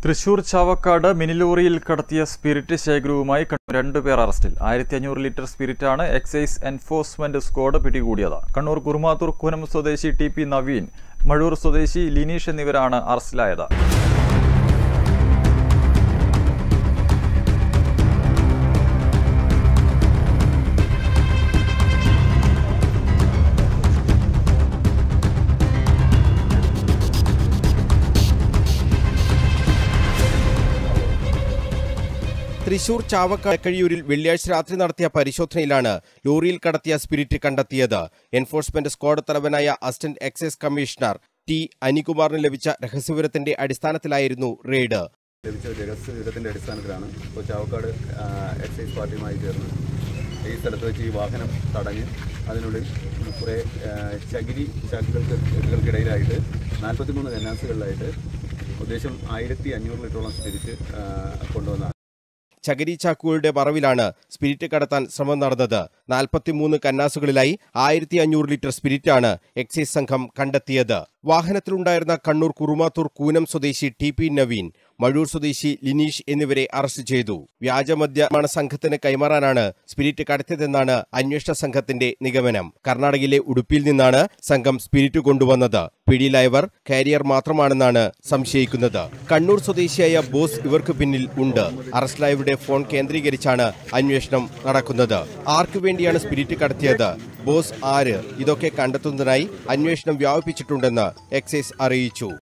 തൃശൂർ ചാവക്കാട് മിനിലോറിയിൽ കടത്തിയ സ്പിരിറ്റ് ശേഖരവുമായി കണ്ണൂർ രണ്ടുപേർ അറസ്റ്റിൽ ആയിരത്തി അഞ്ഞൂറ് ലിറ്റർ സ്പിരിറ്റാണ് എക്സൈസ് എൻഫോഴ്സ്മെന്റ് സ്ക്വാഡ് പിടികൂടിയത് കണ്ണൂർ കുറുമാത്തൂർ കുനം സ്വദേശി ടി പി നവീൻ മഴൂർ സ്വദേശി ലിനീഷ് എന്നിവരാണ് അറസ്റ്റിലായത് തൃശൂർ ചാവക്കാട് കഴിയൂരിൽ വെള്ളിയാഴ്ച രാത്രി നടത്തിയ പരിശോധനയിലാണ് ലോറിയിൽ കടത്തിയ സ്പിരിറ്റ് കണ്ടെത്തിയത് എൻഫോഴ്സ്മെന്റ് സ്ക്വാഡ് തലവനായ അസിസ്റ്റന്റ് എക്സൈസ് കമ്മീഷണർ ടി അനികുമാറിന് ലഭിച്ച രഹസ്യവിവരത്തിന്റെ അടിസ്ഥാനത്തിലായിരുന്നു റെയ്ഡ് ലഭിച്ച ഒരു രഹസ്യ വിവരത്തിൻ്റെ അടിസ്ഥാനത്തിലാണ് ഇപ്പോൾ ചാവക്കാട് ആ, എക്സൈസ് പാർട്ടിയുമായി ചേർന്ന് ഈ സ്ഥലത്ത് വെച്ച് ഈ വാഹനം തടഞ്ഞ് അതിനുള്ളിൽ കുറേ ആ, ചകിരി ചാക്കുകൾക്ക് ഇടയിലായിട്ട് നാൽപ്പത്തിമൂന്ന് കന്നാസുകളിലായിട്ട് ഉദ്ദേശം ആയിരത്തി അഞ്ഞൂറ് ലിറ്ററോളം സ്പിരിറ്റ് ആ, കൊണ്ടുവന്നതാണ് ചകിരി ചാക്കുകളുടെ മറവിലാണ് സ്പിരിറ്റ് കടത്താൻ ശ്രമം നടന്നത് നാൽപ്പത്തിമൂന്ന് കന്നാസുകളിലായി ആയിരത്തി അഞ്ഞൂറ് ലിറ്റർ സ്പിരിറ്റാണ് എക്സൈസ് സംഘം കണ്ടെത്തിയത് വാഹനത്തിലുണ്ടായിരുന്ന കണ്ണൂർ കുറുമാത്തൂർ കൂനം സ്വദേശി ടി പി നവീൻ മഴൂർ സ്വദേശി ലിനീഷ് എന്നിവരെ അറസ്റ്റ് ചെയ്തു വ്യാജമദ്യമാണ് സംഘത്തിന് കൈമാറാനാണ് സ്പിരിറ്റ് കടത്തിയതെന്നാണ് അന്വേഷണ സംഘത്തിന്റെ നിഗമനം കർണാടകയിലെ ഉടുപ്പിയിൽ നിന്നാണ് സംഘം സ്പിരിറ്റ് കൊണ്ടുവന്നത് പിടിയിലായവർ കാരിയർ മാത്രമാണെന്നാണ് സംശയിക്കുന്നത് കണ്ണൂർ സ്വദേശിയായ ബോസ് ഇവർക്ക് പിന്നിൽ ഉണ്ട് അറസ്റ്റിലായവരുടെ ഫോൺ കേന്ദ്രീകരിച്ചാണ് അന്വേഷണം നടക്കുന്നത് ആർക്കു വേണ്ടിയാണ് സ്പിരിറ്റ് കടത്തിയത് ബോസ് ആര് ഇതൊക്കെ കണ്ടെത്തുന്നതിനായി അന്വേഷണം വ്യാപിപ്പിച്ചിട്ടുണ്ടെന്ന് എക്സൈസ് അറിയിച്ചു